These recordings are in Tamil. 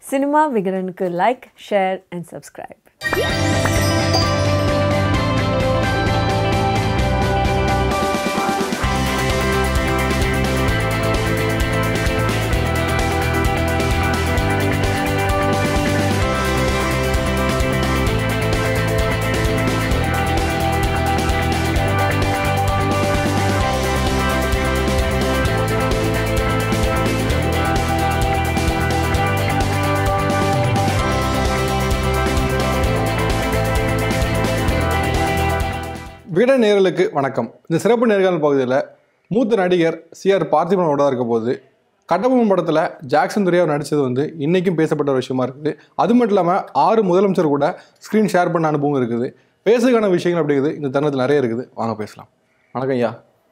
சினிமா விகடனுக்கு லைக் ஷேர் அண்ட் சப்ஸ்கிரைப் விட நேர்களுக்கு வணக்கம் இந்த சிறப்பு நேர்காணல் பகுதியில் மூத்த நடிகர் சிஆர் பார்த்திபனோட இருக்க போது கட்டபொம்மன் படத்தில் ஜாக்சன் துரையாவை நடித்தது வந்து இன்றைக்கும் பேசப்பட்ட ஒரு விஷயமா இருக்குது அது மட்டும் இல்லாமல் ஆறு முதலமைச்சர் கூட ஸ்க்ரீன் ஷேர் பண்ண அனுபவம் இருக்குது பேசுறதுக்கான விஷயங்கள் அப்படிங்குது இந்த தருணத்தில் நிறைய இருக்குது வாங்க பேசலாம் வணக்கம் ஐயா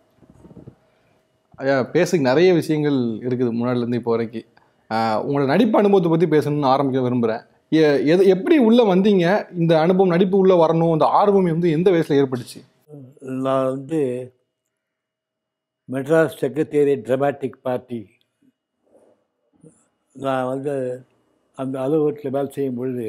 ஐயா பேசுக்கு நிறைய விஷயங்கள் இருக்குது முன்னாடிலேருந்து இப்போ வரைக்கும் ஆஹ் உங்களோட நடிப்பு அனுபவத்தை பற்றி பேசணும்னு ஆரம்பிக்க விரும்புகிறேன் எ- எது எப்படி உள்ளே வந்தீங்க இந்த அனுபவம் நடிப்பு உள்ளே வரணும் இந்த ஆர்வம் வந்து எந்த வயசில் ஏற்பட்டுச்சு நான் வந்து மெட்ராஸ் செக்ரட்டேரியட் ட்ரமாட்டிக் பார்ட்டி நான் வந்து அந்த அலுவலகத்தில் வேலை செய்யும் பொழுது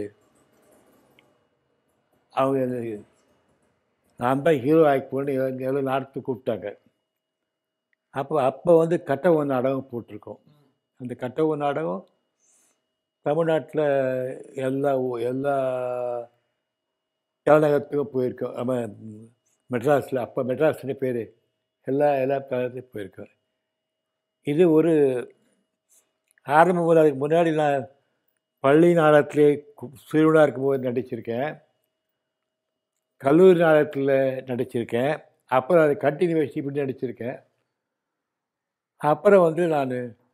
அவங்க எனக்கு நான் தான் ஹீரோ ஆகி போட்டு எல்லாம் நடத்து கூப்பிட்டாங்க அப்போ அப்போ வந்து கட்டவ நாடகம் போட்டிருக்கோம் அந்த கட்டவ நாடகம் தமிழ்நாட்டில் எல்லா ஊ- எல்லா தலைநகரத்துக்கும் போயிருக்கோம் ஆமாம் மெட்ராஸில் அப்போ மெட்ராஸ்னு பேர் எல்லா எல்லா தலைநகரத்துக்கும் போயிருக்கோம் இது ஒரு ஆரம்ப முதல் அதுக்கு முன்னாடி நான் பள்ளி நாடகத்திலே கு- சிறுவனாக இருக்கும்போது நடிச்சிருக்கேன் கல்லூரி நாடகத்தில் நடிச்சிருக்கேன் அப்புறம் அது கண்டினியூவேஷன் இப்படி நடிச்சிருக்கேன் அப்புறம் வந்து நான்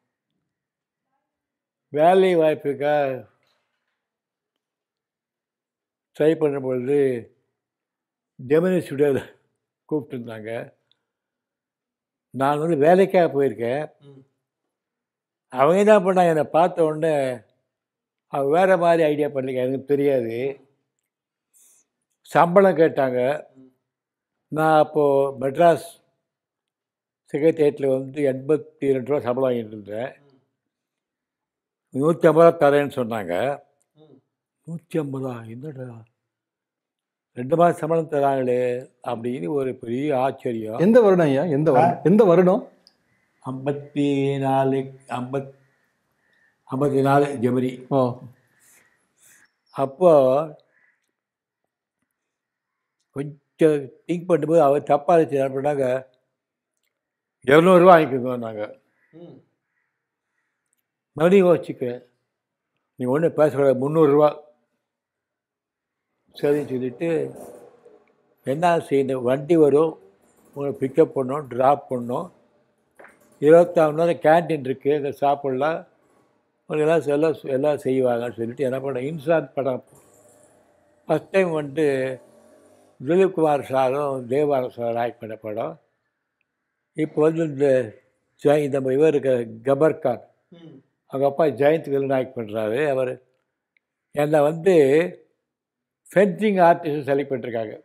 வேலை வாய்ப்புக்காக ட்ரை பண்ணும்பொழுது ஜெமினி ஸ்டுடியோவில் கூப்பிட்டுருந்தாங்க நான் வந்து வேலைக்காக போயிருக்கேன் அவங்க என்ன பண்ணாங்க என்னை பார்த்த உடனே அவங்க வேறு மாதிரி ஐடியா பண்ணிக்க எனக்கு தெரியாது சம்பளம் கேட்டாங்க நான் அப்போது மெட்ராஸ் செக்ரட்டேரியட்டில் வந்து எண்பத்தி ரெண்டு ரூபா சம்பளம் வாங்கிட்டு இருந்தேன் நூற்றி ஐம்பது ரூபா தரேன்னு சொன்னாங்க நூற்றி ஐம்பதா என்னடா ரெண்டு மாதம் சம்பளம் தராங்களே அப்படின்னு ஒரு பெரிய ஆச்சரியம் எந்த வருடம் ஐயா எந்த வருடம் எந்த வருடம் ஐம்பத்தி நாலு ஐம்பத் ஐம்பத்தி நாலு ஜனவரி ஓ அப்போ கொஞ்சம் திங்க் பண்ணும்போது அவர் தப்பாக இருந்துச்சு என்ன பண்ணாங்க இரநூறுவா வாங்கிக்கோங்க நாங்கள் மறுபடியும் யோசிச்சுக்கிறேன் நீ ஒன்றும் பேசக்கூடாது முந்நூறுரூவா சரின்னு சொல்லிட்டு என்ன செய்யணும் வண்டி வரும் உங்களை பிக்கப் பண்ணணும் ட்ராப் பண்ணணும் இருபத்தாறு நேரம் கேன்டீன் இருக்குது அங்கே சாப்பிட்லாம் உங்களுக்கு எல்லாம் எல்லாம் எல்லாம் செய்வாங்கன்னு சொல்லிட்டு என்ன பண்ண இன்சான் படம் ஃபஸ்ட் டைம் வந்துட்டு திலீப் குமார் சாரும் தேவாரம் சார் ஆக்ட் பண்ண படம் இப்போ வந்து இந்த ஜெய் இந்த இவர் இருக்க கபர் கான் அவங்க அப்பா ஜெயந்த் வில்லன் ஆக்ட் பண்ணுறாரு அவர் என்னை வந்து ஃபென்சிங் ஆர்டிஸ்ட் செலக்ட் பண்ணிருக்காங்க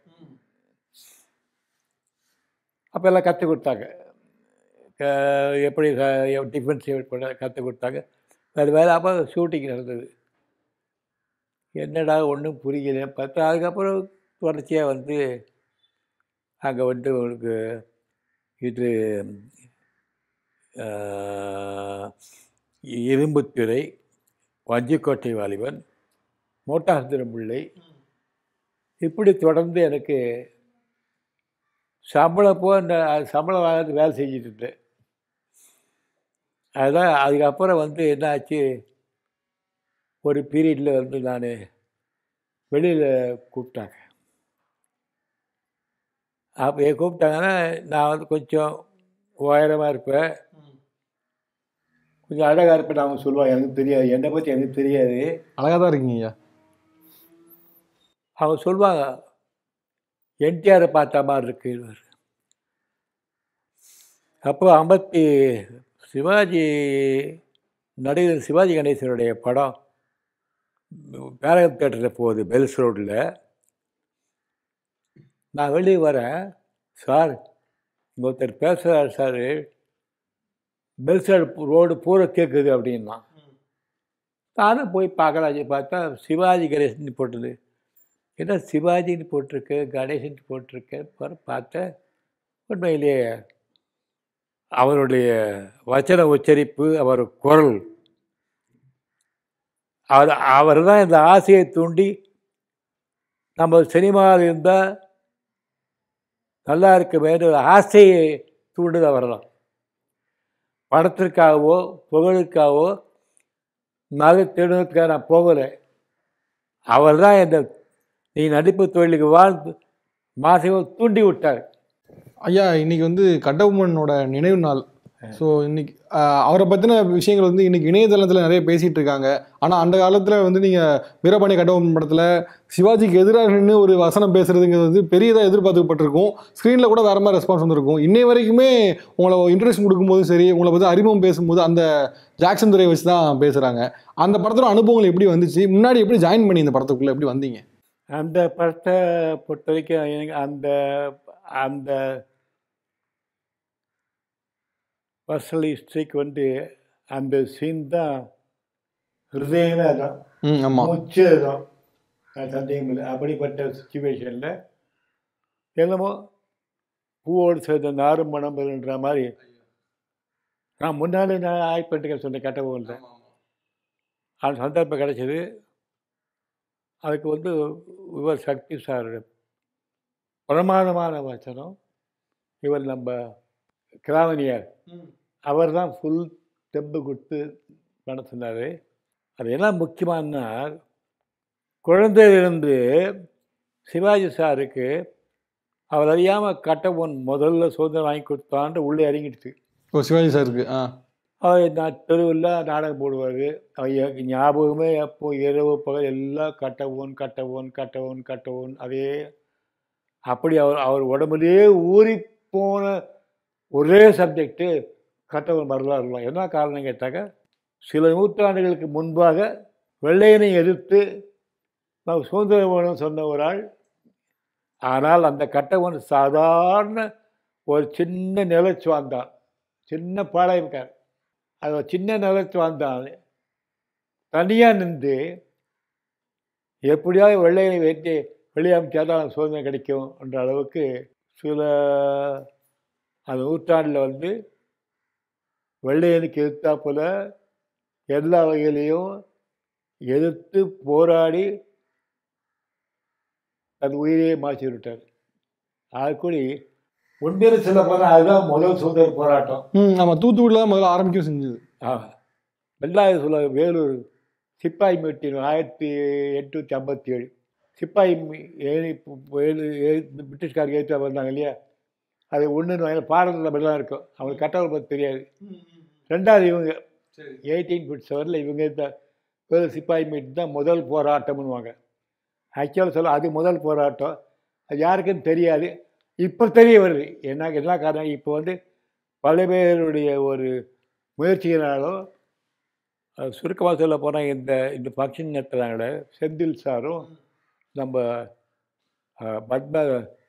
அப்போ எல்லாம் கற்றுக் கொடுத்தாங்க க- எப்படி டிஃபென்ஸ் பண்ண கற்றுக் கொடுத்தாங்க அது வேறு அப்போ ஷூட்டிங் நடந்தது என்னடா ஒன்றும் புரியல பார்த்தா அதுக்கப்புறம் தொடர்ச்சியாக வந்து அங்கே வந்து உங்களுக்கு இது ஆஹ், இரும்புத்திரை வஞ்சிக்கோட்டை வாலிபன் மோட்டார் பிள்ளை இப்படி தொடர்ந்து எனக்கு சம்பளம் போ இந்த சம்பளம் வாங்கிறது வேலை செஞ்சுட்டு இருந்தேன் அதுதான் அதுக்கப்புறம் வந்து என்ன ஆச்சு ஒரு பீரியடில் வந்து நான் வெளியில் கூப்பிட்டாங்க அப்போ ஏன் கூப்பிட்டாங்கன்னா நான் வந்து கொஞ்சம் உயரமாக இருப்பேன் கொஞ்சம் அழகாக இருப்பேன் அவங்க சொல்லுவாங்க எனக்கு தெரியாது என்னை பற்றி எனக்கு தெரியாது அழகாக தான் இருக்கீங்க ஐயா அவங்க சொல்லுவாங்க என்டிஆரை பார்த்த மாதிரி இருக்கு அப்போ ஐம்பத்தி சிவாஜி நடிகர் சிவாஜி கணேசனுடைய படம் பேரகம் தேட்டரில் போகுது பெல்ஸ் ரோட்டில் நான் வெளியே வரேன் சார் இங்க ஒருத்தர் பேசுகிறார் சார் பெல்ஸ் ரோடு பூரா கேட்குது அப்படின்னா நானும் போய் பார்க்கலாம் பார்த்தா சிவாஜி கணேசன் போட்டது என்ன சிவாஜின்னு போட்டிருக்கு கணேசன் போட்டிருக்கு பாரு பார்த்தேன் உண்மையிலேயே அவருடைய வச்சன உச்சரிப்பு அவர் குரல் அவர் அவர் தான் இந்த ஆசையை தூண்டி நம்ம சினிமாவில் இருந்தால் நல்லா இருக்க வேண்டிய ஒரு ஆசையை தூண்டுது அவர் தான் படத்திற்காகவோ புகழுக்காகவோ நகை தேடுவதற்காக நான் போகலை அவர் தான் இந்த நீ நடிப்பு தொழிலுக்கு வாழ்ந்து மாசம் தூண்டி விட்டார் ஐயா இன்னைக்கு வந்து கட்டபொம்மனோட நினைவு நாள் ஸோ இன்னைக்கு ஆஹ், அவரை பற்றின விஷயங்கள் வந்து இன்னைக்கு இணையதளத்தில் நிறைய பேசிட்டு இருக்காங்க ஆனால் அந்த காலத்தில் வந்து நீங்கள் வீரபாண்டிய கட்டபொம்மன் படத்தில் சிவாஜிக்கு எதிராக நின்று ஒரு வசனம் பேசுறதுங்கிறது வந்து பெரியதாக எதிர்பார்க்கப்பட்டிருக்கும் ஸ்க்ரீனில் கூட வேற மாதிரி ரெஸ்பான்ஸ் வந்திருக்கும் இன்னை வரைக்குமே உங்களை இன்ட்ரெஸ்ட் கொடுக்கும்போதும் சரி உங்களை பற்றி அறிமுகம் பேசும்போது அந்த ஜாக்சன் துறையை வச்சு தான் பேசுகிறாங்க அந்த படத்தோட அனுபவங்கள் எப்படி வந்துச்சு முன்னாடி எப்படி ஜாயின் பண்ணி இந்த படத்துக்குள்ளே எப்படி வந்தீங்க அந்த படத்தை பொறுத்த வரைக்கும் எனக்கு அந்த அந்த பர்சனல் ஹிஸ்ட்ரிக்கு வந்து அந்த சீன் தான் ஹிருதயமே தான் ம் ஆமாம் மூச்சு தான் அது சந்தேகம் இல்லை அப்படிப்பட்ட சுச்சுவேஷனில் என்னமோ பூவோடு சேர்ந்த நாரும் மணம்புன்ற மாதிரி நான் முன்னாடி நான் ஆய்ப்பட்டுக்க சொன்ன கட்டவும் அந்த சந்தர்ப்பம் கிடைச்சது அதுக்கு வந்து இவர் சக்தி சார் பிரமாதமான வச்சனம் இவர் நம்ம கிராமணியார் அவர் தான் ஃபுல் தெம்பு கொடுத்து நடத்தினார் அது என்ன முக்கியமானா குழந்தையிலிருந்து சிவாஜி சாருக்கு அவர் அறியாமல் கட்டபொன் முதல்ல சுதந்திரம் வாங்கி கொடுத்தான்ட்டு உள்ளே இறங்கிடுச்சு ஓ சிவாஜி சாருக்கு ஆ அவர் நான் தெருவில் நாடகம் போடுவார் அவர் எ- ஞாபகமே அப்போ இரவு பகல் எல்லாம் கட்டவோன் கட்டவோன் கட்டவோன் கட்டவோன் அதே அப்படி அவர் அவர் உடம்புலேயே ஊறி போன ஒரே சப்ஜெக்டு கட்டவன் வரலாறுலாம் என்ன காரணம் கேட்டாக்க சில நூற்றாண்டுகளுக்கு முன்பாக வெள்ளையனை எதிர்த்து நான் சுதந்திரம் வேணும்னு சொன்ன ஒரு ஆள் ஆனால் அந்த கட்டவன் சாதாரண ஒரு சின்ன நிலச்சுவாந்தான் சின்ன பாளையக்கார் அது ஒரு சின்ன நிலச்சுவாந்தான் தனியாக நின்று எப்படியாவது வெள்ளையனை வெட்டி வெளியமைச்சா தான் சுதந்திரம் கிடைக்கும் என்ற அளவுக்கு சில அந்த நூற்றாண்டில் வந்து வெள்ளையனுக்கு எதிர்த்தா போல எல்லா வகையிலையும் எதிர்த்து போராடி தன் உயிரையே மாற்றி விட்டார் அதுக்கூடி உண்மையில சொல்ல போனால் அதுதான் முதல் சுதந்திர போராட்டம் ம் ஆமாம் தூத்துக்குடியில் தான் முதல்ல ஆரம்பிக்கும் செஞ்சது ஆ ரெண்டாவது சொல்ல வேலூர் சிப்பாய் மீட்டிங் ஆயிரத்தி எட்நூற்றி ஐம்பத்தி ஏழு சிப்பாய் மீ- ஏழு ஏழு ஏழு பிரிட்டிஷ்காரங்க ஏற்று வந்தாங்க இல்லையா அது ஒன்று பாடலில் அப்படிலாம் இருக்கும் அவங்களுக்கு கட்டளை பற்றி தெரியாது ரெண்டாவது இவங்க எயிட்டீன் ஃபிஃப்டி செவனில் இவங்க இந்த வேலூர் சிப்பாய் மீட்டிங் தான் முதல் போராட்டம்னுவாங்க ஆக்சுவலாக சொல்ல அது முதல் போராட்டம் அது யாருக்கும் தெரியாது இப்போ தெரிய வருது என்ன என்ன காரணம் இப்போ வந்து பல பேருடைய ஒரு முயற்சியினாலும் அஹ், சுருக்கமாக சொல்ல போனால் இந்த இந்த ஃபங்க்ஷன் நடத்துகிறாங்களே செந்தில் சாரும் நம்ம அஹ், பத்மா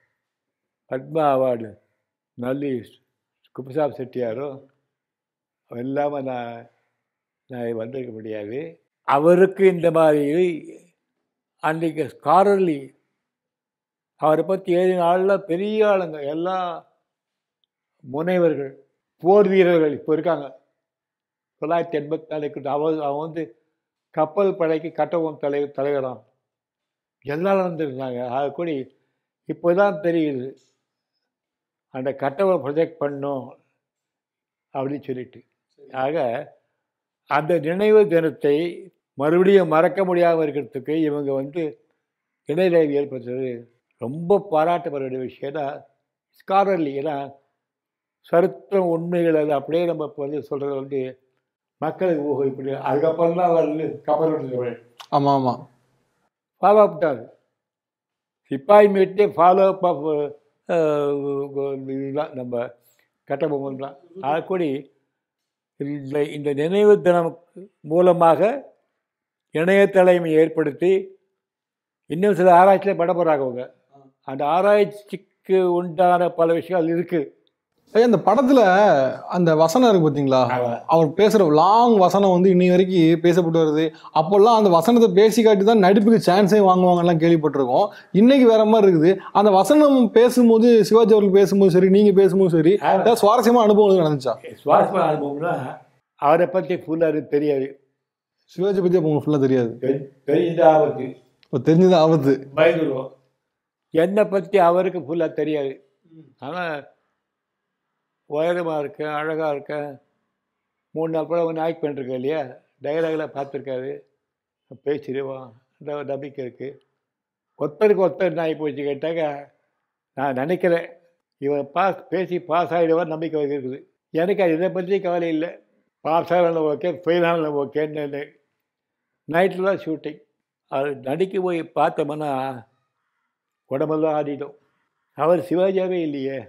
பத்மா அவார்டு நல்லி குப்புசாப் செட்டியாரும் இல்லாமல் நான் நான் வந்திருக்க முடியாது அவருக்கு இந்த மாதிரி அன்றைக்கு ஸ்காரர்லி அவரை பற்றி ஏழு நாளில் பெரிய ஆளுங்க எல்லாம் முனைவர்கள் போர் வீரர்கள் இப்போ இருக்காங்க தொள்ளாயிரத்தி எண்பத்தி நாலுக்கு அவன் அவன் வந்து கப்பல் படைக்கு கட்டவும் தலை தலைவரான் எல்லாம் நடந்துருந்தாங்க அது கூட இப்போ தான் தெரியுது அந்த கட்டவை ப்ரொஜெக்ட் பண்ணும் அப்படின்னு சொல்லிட்டு ஆக அந்த நினைவு தினத்தை மறுபடியும் மறக்க முடியாமல் இருக்கிறதுக்கு இவங்க வந்து இணையதேவி ஏற்படுத்துறது ரொம்ப பாராட்டப்பட வேண்டிய விஷயம்னா ஸ்காலர்லி ஏன்னா சரித்திரம் உண்மைகள் அது அப்படியே நம்ம இப்போ வந்து சொல்கிறது வந்து மக்களுக்கு ஊக இப்படி அதுக்கப்புறம் தான் வந்து கப்பல் விட்டு ஆமாம் ஆமாம் ஃபாலோ அப் தான் சிப்பாய் மீட்டே ஃபாலோ அப் ஆஃப் இதுதான் நம்ம கட்டபொம்மன் தான் அதுக்கூடி இந்த இந்த நினைவு தினம் மூலமாக இணையதளமை ஏற்படுத்தி இன்னும் சில ஆராய்ச்சியில் பட போகிறாங்க அவங்க அந்த ஆராய்ச்சிக்கு உண்டான பல விஷயங்கள் இருக்குது ஐயா அந்த படத்துல அந்த வசனம் இருக்கு பாத்தீங்களா ஆமா. அவர் பேசுற லாங் வசனம் வந்து இன்னை வரைக்கும் பேசப்பட்டு வருது அப்போல்லாம் அந்த வசனத்தை பேசி காட்டி தான் நடிப்புக்கு சான்ஸே வாங்குவாங்கலாம் கேள்விப்பட்டிருக்கோம் இன்னைக்கு வேற மாதிரி இருக்குது அந்த வசனம் பேசும்போது சிவாஜி அவர்கள் பேசும்போது சரி நீங்க பேசும்போது சரி ஏதாவது சுவாரஸ்யமா அனுபவம் எதுவும் நடந்துச்சா சுவாசமான அனுபவம்னா அவரை பற்றி ஃபுல்லாக தெரியாது சிவாஜி பத்தி அப்போ உங்களுக்கு ஃபுல்லா தெரியாது தெரிஞ்ச ஆபத்து இப்போ தெரிஞ்சது ஆபத்து பயந்துருவோம் என்னை பற்றி அவருக்கு ஃபுல்லாக தெரியாது ஆனால் உயரமாக இருக்கேன் அழகாக இருக்கேன் மூணு நாள் கூட ஒன்று ஆக்ட் பண்ணிருக்கேன் இல்லையா டைலாகில் பார்த்துருக்காரு பேசிடுவான் அந்த ஒரு நம்பிக்கை இருக்குது ஒருத்தருக்கு ஒருத்தர் நான் இப்போ வச்சு கேட்டாக்க நான் நினைக்கிறேன் இவன் பாஸ் பேசி பாஸ் ஆகிடுவான் நம்பிக்கை இருக்குது எனக்கு அது இதை பற்றி கவலை இல்லை பாஸ் ஆகலாம் ஓகே ஃபெயில் ஆகலாம் ஓகேன்னு நைட்டில் தான் ஷூட்டிங் அது நடிக்க போய் பார்த்தோம்னா உடம்பெல்லாம் ஆடிடும் அவர் சிவாஜியாவே இல்லையே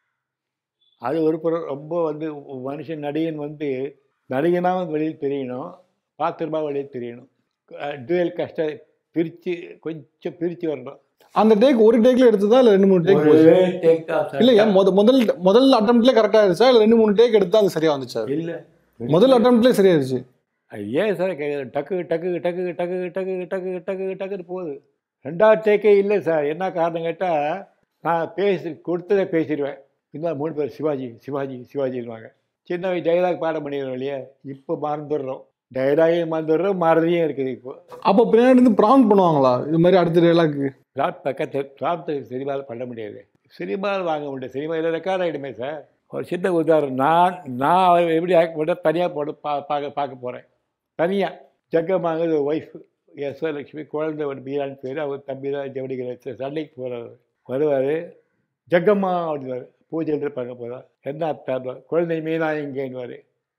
அது ஒரு புறம் ரொம்ப வந்து மனுஷன் நடிகன் வந்து நடிகனாக வெளியில் தெரியணும் பாத்திரமா வெளியில் தெரியணும் டுவெல் கஷ்டம் பிரித்து கொஞ்சம் பிரித்து வரணும் அந்த டேக் ஒரு டேக்ல எடுத்ததா இல்ல ரெண்டு மூணு டேக் ஒரே take தான் sir. இல்லையா முத முதல் முதல் அட்டம்ப்ட்ல கரெக்டா இருந்துச்சா இல்ல ரெண்டு மூணு டேக் எடுத்தா அது சரியா வந்துச்சா இல்லை முதல் அட்டம்ப்ட்லேயே சரியாயிருச்சு அது ஏன் சார் கே- டக்கு டக்கு டக்கு டக்கு டக்கு டக்கு டக்கு டக்குன்னு போகுது ரெண்டாவது டேக்கே இல்லை சார் என்ன காரணம் கேட்டால் நான் பேசி கொடுத்ததை பேசிடுவேன் இன்னும் மூணு பேர் சிவாஜி சிவாஜி சிவாஜின்வாங்க சின்ன வயசு டைலாக் பாடம் பண்ணிடுறோம் இல்லையா இப்போ மறந்துடுறோம் டைலாகையும் மறந்துடுறோம் மறதியும் இருக்குது இப்போ அப்போ பின்னாடி இருந்து ப்ரான் பண்ணுவாங்களா இது மாதிரி அடுத்த டேலாக்கு பிளாட் பக்கத்து பிளாட் சினிமாவில் பண்ண முடியாது சினிமாவில் வாங்க முடியாது சினிமாவில் ரெக்கார்ட் ஆகிடுமே சார் ஒரு சின்ன உதாரணம் நான் நான் அவர் எப்படி ஆக்ட் பண்ண தனியாக போட பா பார்க்க பார்க்க போகிறேன் தனியாக ஜக்கம்மாங்கிறது ஒய்ஃப் யஸ்வலட்சுமி குழந்தை ஒரு மீரான்னு பேர் அவர் தம்பி தான் ஜவுடிக்கிற சண்டைக்கு போகிறவர் வருவார் ஜக்கம்மா அப்படின்வார் பூஜையில் இருப்பாங்க போதா என்ன அர்த்தம் குழந்தை மீனா இங்கேன்னுவார்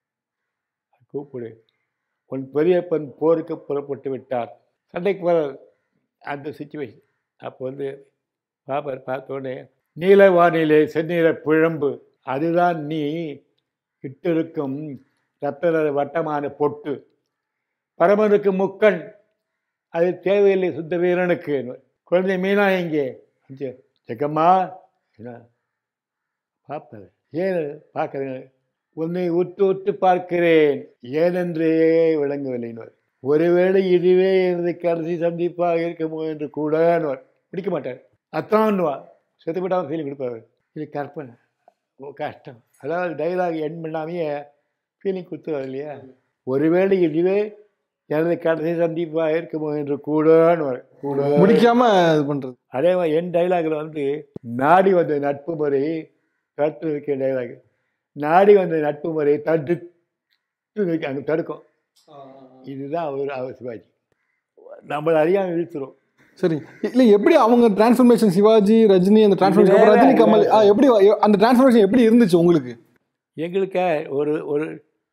கூப்பிடு உன் பெரியப்பன் போருக்கு புறப்பட்டு விட்டார் சண்டைக்கு போகிறார் அந்த சுச்சுவேஷன் அப்போ வந்து பாப்பர் பார்த்தோடனே நீல வானிலை செந்நிற பிழம்பு அதுதான் நீ இட்டிருக்கும் ரத்த நிற வட்டமான பொட்டு பரமனுக்கு முக்கண் அது தேவையில்லை சுத்த வீரனுக்கு குழந்தை மீனா எங்கே அஞ்சு, ஜெகம்மா என்ன பார்ப்பது ஏன் பார்க்குறேன் உன்னை உற்று உற்று பார்க்கிறேன் ஏனென்றே விளங்கவில்லைன்னு ஒருவேளை இதுவே எனது கடைசி சந்திப்பாக இருக்குமோ என்று கூட பிடிக்க மாட்டார் அத்தான்னுவா செத்துப்பட்டாமல் ஃபீலிங் கொடுப்பாரு இது கற்பனை ஓ கஷ்டம் அதாவது டைலாக் என் பண்ணாமையே ஃபீலிங் கொடுத்துருவார் இல்லையா ஒருவேளை இதுவே எனது கடைசி சந்திப்பாக இருக்குமோ என்று கூடன்னு கூட முடிக்காம இது பண்றது அதே மாதிரி என் டைலாகில் வந்து நாடி வந்த நட்பு முறை தடுத்து நிற்கிற டைலாக் நாடி வந்த நட்பு முறை தடுத்து நிற்க அங்கே தடுக்கும் இதுதான் அவர் அவர் சிவாஜி நம்மளை அறியாமல் இழுத்துரும் சரி இல்ல எப்படி அவங்க டிரான்ஸ்ஃபர்மேஷன் சிவாஜி ரஜினி அந்த டிரான்ஸ்ஃபர்மேஷன் வேற, ரஜினி கமல் வேற. ஆ, எப்படி அந்த டிரான்ஸ்ஃபர்மேஷன் எப்படி இருந்துச்சு உங்களுக்கு எங்களுக்கு ஒரு ஒரு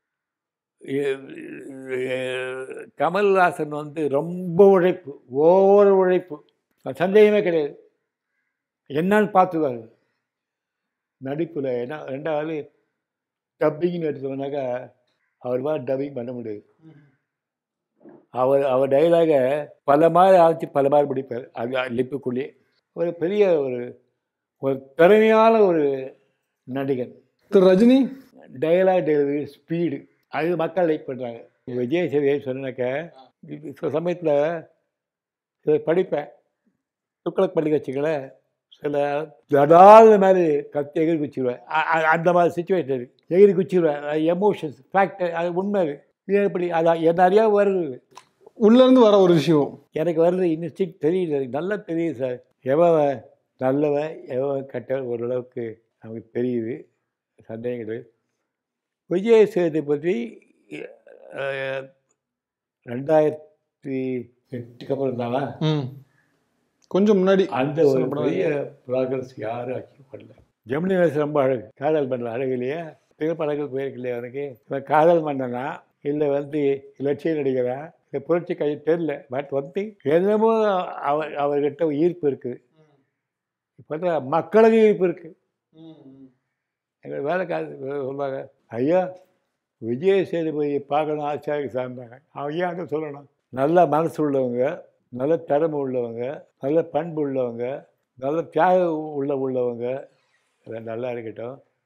எ- எ- கமல்ஹாசன் வந்து ரொம்ப உழைப்பு ஓவர் உழைப்பு அது சந்தேகமே கிடையாது என்னன்னு பார்த்துக்காரு நடிப்பில் ஏன்னா ரெண்டாவது டப்பிங்னு எடுத்தோம்னாக்கா அவர் மாதிரி டப்பிங் பண்ண முடியாது அவர் அவர் டைலாகை பல மாதிரி ஆச்சு பல மாதிரி பிடிப்பார் அது லிப்புக்குள்ளேயே ஒரு பெரிய ஒரு ஒரு திறமையான ஒரு நடிகன் திரு ரஜினி டயலாக் டெலிவரி ஸ்பீடு அது மக்கள் லைக் பண்ணுறாங்க விஜய் சேவியை சொன்னாக்க சில சமயத்தில் இதை படிப்பேன் துக்ளக் பள்ளி கட்சிகளை சில தடால் மாதிரி கத்தி எகிரி குச்சிடுவேன் அ- அ- அந்த மாதிரி சுச்சுவேஷன் இருக்குது எகிரி குச்சிடுவேன் எமோஷன்ஸ் ஃபேக்ட் அது உண்மை அது இது எப்படி அதான் என்ன அறியா வருது உள்ள இருந்து வர ஒரு விஷயம் எனக்கு வர்றது இன்ஸ்டிக் தெரியுது எனக்கு நல்லா தெரியுது சார் எவன் நல்லவன் எவன் கெட்டவன் ஓரளவுக்கு நமக்கு தெரியுது சந்தேகம் கிடையாது விஜய் சேதுபதி அஹ், ரெண்டாயிரத்தி எட்டுக்கு அப்புறம் தானா ம் கொஞ்சம் முன்னாடி அந்த ஒரு பெரிய ப்ராக்ரஸ் யாரும் அச்சீவ் பண்ணல ஜெமினி கணேசன் ரொம்ப அழகு காதல் பண்ணல அழகு இல்லையா திரைப்படங்கள் போயிருக்கு இல்லையா அவனுக்கு இவன் காதல் பண்ணனா இல்லை வந்து இலட்சிய நடிகரா இல்லை புரட்சி கை தெரில பட் வந்து என்னமோ அவர் அவர்கிட்ட ஈர்ப்பு இருக்குது இப்போ வந்து மக்களுக்கு ஈர்ப்பு இருக்குது எங்கள் வேலைக்கார சொல்லுவாங்க ஐயா விஜய் சேதுபதியை பார்க்கணும் ஆச்சாரிக்கு சார்ந்தாங்க அவங்க ஏன் அதை சொல்லணும் நல்ல மனசு உள்ளவங்க நல்ல திறமை உள்ளவங்க நல்ல பண்பு உள்ளவங்க நல்ல தியாக உள்ள உள்ளவங்க இதெல்லாம் நல்லா இருக்கட்டும்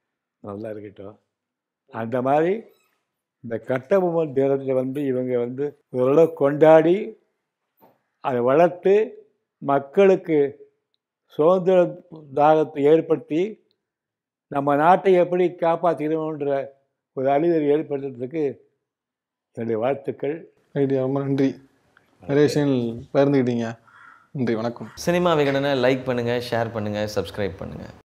நல்லா இருக்கட்டும் அந்த மாதிரி இந்த கட்டபொம்மன் தினத்தில் வந்து இவங்க வந்து ஓரளவு கொண்டாடி அதை வளர்த்து மக்களுக்கு சுதந்திர தாகத்தை ஏற்படுத்தி நம்ம நாட்டை எப்படி காப்பாற்றிக்கணுன்ற ஒரு அறிவுரை ஏற்படுத்துறதுக்கு என்னுடைய வாழ்த்துக்கள் ஐடியா ரொம்ப நன்றி நிறைய விஷயங்கள் பகிர்ந்துக்கிட்டீங்க நன்றி வணக்கம் சினிமா விகடனை லைக் பண்ணுங்கள் ஷேர் பண்ணுங்கள் சப்ஸ்கிரைப் பண்ணுங்கள்